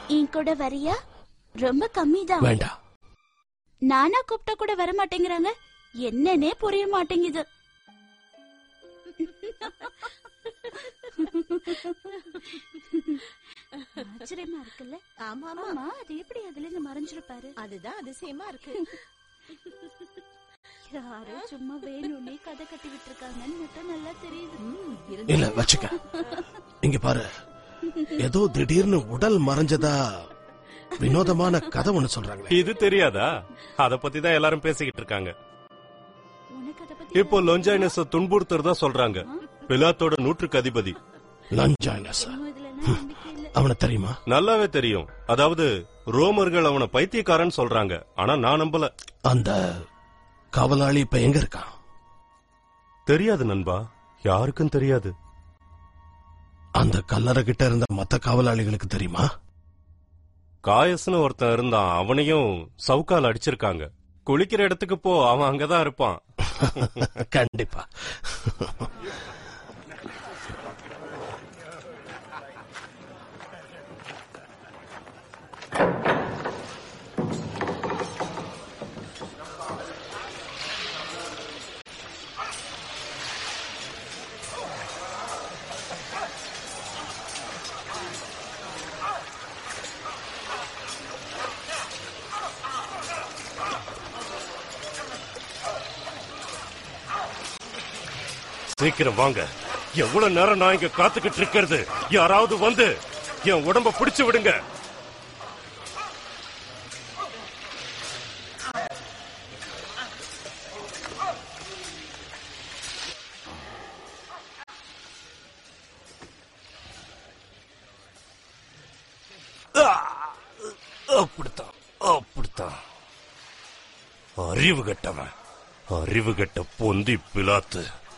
என் கூட வரியா ரொம்ப கம்மி தான் வேண்டாம் நானா கூப்பிட்டா கூட வர மாட்டேங்கிறாங்க என்னன்னே புரிய மாட்டேங்குது ஆச்சரியமா இருக்குல்ல ஆமா ஆமா ஆமா அது எப்படி அதுல இருந்து மறைஞ்சிருப்பாரு அதுதான் அதிசயமா இருக்கு யாரோ சும்மா வேணும்னே கதை கட்டி விட்டுருக்காங்கன்னு மட்டும் நல்லா தெரியுது ம், இல்ல இருந்தாலும் வச்சுக்க இங்க பாரு ஏதோ திடீர்னு உடல் மறைஞ்சதா வினோதமான கதை ஒண்ணு சொல்றாங்களே இது தெரியாதா அத பத்தி தான் எல்லாரும் பேசிக்கிட்டு இருக்காங்க உனக்கு அதை பத்தி இப்போ லொஞ்சாயினஸ் துன்புறுத்துறதா சொல்றாங்க பிலாத்தோட நூற்றுக்கு அதிபதி லஞ்சாயினஸ் என்னமோ இதுல எல்லாம் நம்பிக்கை இல்ல அவனை தெரியுமா நல்லாவே தெரியும் அதாவது ரோமர்கள் அவனை பைத்தியக்காரன் சொல்றாங்க ஆனா நான் நம்பல அந்த காவலாளி இப்ப எங்க இருக்கான் தெரியாது நண்பா யாருக்கும் தெரியாது அந்த கல்லறை கிட்ட இருந்த மத்த காவலாளிகளுக்கு தெரியுமா காயஸ்னு ஒருத்தன் இருந்தான் அவனையும் சவுக்கால் அடிச்சிருக்காங்க குளிக்கிற இடத்துக்கு போ அவன் அங்கதான் இருப்பான் கண்டிப்பா சீக்கிரம் வாங்க எவ்வளவு நேரம் நான் இங்க காத்துக்கிட்டு இருக்கிறது யாராவது வந்து என் உடம்ப பிடிச்சு விடுங்க அப்படித்தான் அப்படித்தான் அறிவு கெட்டவன் அறிவு கெட்ட பொந்தி பிலாத்து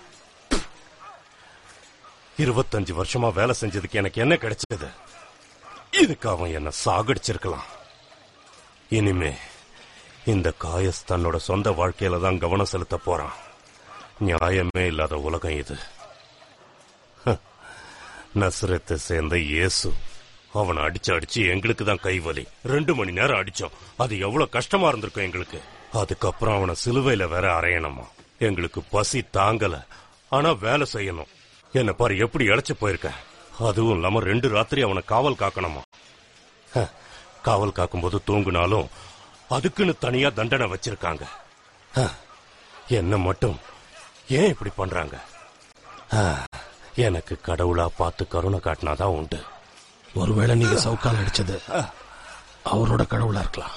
இருபத்தஞ்சு வருஷமா வேலை செஞ்சதுக்கு எனக்கு என்ன கிடைச்சது இதுக்கு அவன் என்ன சாகடிச்சிருக்கலாம் இனிமே இந்த காயஸ் தன்னோட சொந்த வாழ்க்கையில தான் கவனம் செலுத்த போறான் நியாயமே இல்லாத உலகம் இது ஹ, நஸ்ரத்தை சேர்ந்த இயேசு அவனை அடிச்சு அடிச்சு எங்களுக்கு தான் கைவலி ரெண்டு மணி நேரம் அடிச்சோம் அது எவ்வளவு கஷ்டமா இருந்திருக்கும் எங்களுக்கு அதுக்கப்புறம் அவனை சிலுவையில வேற அறையணுமா எங்களுக்கு பசி தாங்கல ஆனா வேலை செய்யணும் என்ன பாரு எப்படி இழைச்சு போயிருக்க அதுவும் இல்லாம ரெண்டு ராத்திரி அவனை காவல் காக்கணுமா ஹ, காவல் காக்கும்போது தூங்குனாலும் அதுக்குன்னு தனியா தண்டனை வச்சிருக்காங்க ஹ, என்ன மட்டும் ஏன் இப்படி பண்றாங்க ஹ, எனக்கு கடவுளா பார்த்து கருணை காட்டினாதான் உண்டு ஒருவேளை நீங்க சவுக்கால் அடிச்சது அவரோட கடவுளா இருக்கலாம்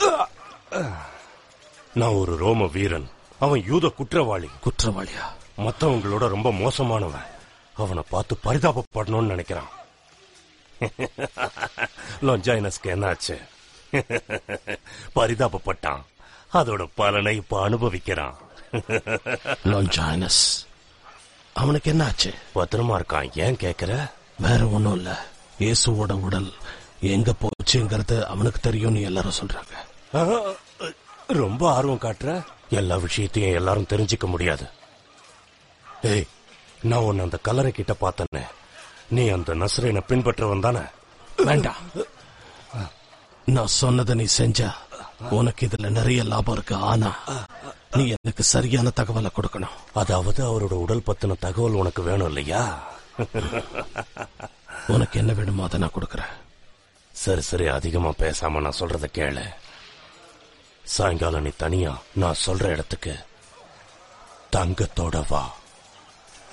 நான் ஒரு ரோம வீரன் அவன் யூத குற்றவாளி குற்றவாளியா மத்தவங்களோட ரொம்ப மோசமானவன் அவனை பார்த்து பரிதாபப்படணும்னு நினைக்கிறான் லொஞ்சாயினஸ்க்கு என்னாச்சு பரிதாபப்பட்டான் அதோட பலனை இப்ப அனுபவிக்கிறான் லொஞ்சாயினஸ் அவனுக்கு என்ன ஆச்சு பத்திரமா இருக்கான் ஏன் கேக்குற வேற ஒண்ணும் இல்ல இயேசுவோட உடல் எங்க போச்சுங்கிறது அவனுக்கு தெரியும்னு எல்லாரும் சொல்றாங்க ஆ, ரொம்ப ஆர்வம் காட்டுற எல்லா விஷயத்தையும் எல்லாரும் தெரிஞ்சுக்க முடியாது ஏய் நான் உன்னை அந்த கல்லறை கிட்ட பார்த்தனே நீ அந்த நஸ்ரீனை பின்பற்றவன் தானே வேண்டாம் நான் சொன்னதை நீ செஞ்சா உனக்கு இதுல நிறைய லாபம் இருக்கு ஆனா நீ எனக்கு சரியான தகவலை கொடுக்கணும் அதாவது அவரோட உடல் பத்தின தகவல் உனக்கு வேணும் இல்லையா உனக்கு என்ன வேணுமோ அதை நான் கொடுக்கறேன் சரி சரி அதிகமா பேசாம நான் சொல்றத கேளு சாயங்காலம் நீ தனியா நான் சொல்ற இடத்துக்கு தங்கத்தோட வா